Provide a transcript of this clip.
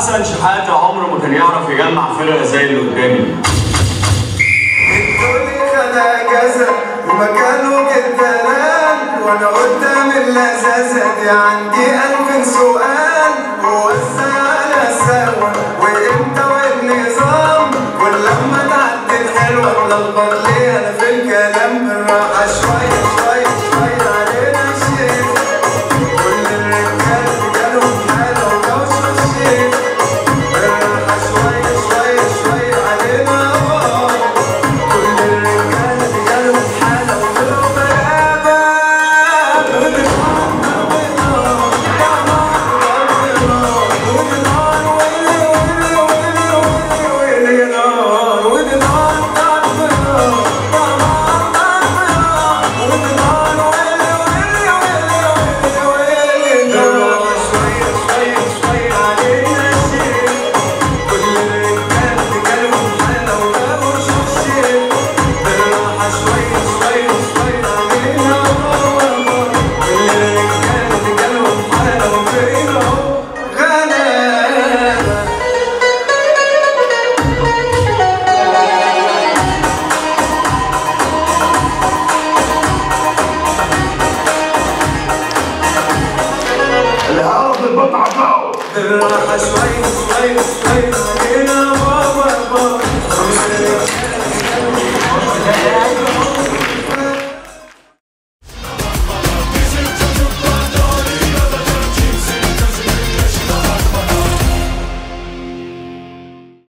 حسن شحاتة عمره ما كان يعرف يجمع فرقة زي اللي قدامي دي. الدنيا خدها جسد ومكانه جدلان وانا قدام اللذاذة دي عندي ألف سؤال ووزع على سوا وامتى والنظام كل لما تعدي الحلوة تلخبط لي انا في الكلام بالراحة شوية شوية شوية علينا شيء كل الرجال جالهم حالة وجوش الشيء بالراحة شوية شوية شوية علينا كل الرجال جالهم حالة وطلعوا غلابة غلابة الهواء في البطعة فوق بالراحة شوي شوي شوي علينا بابا بابا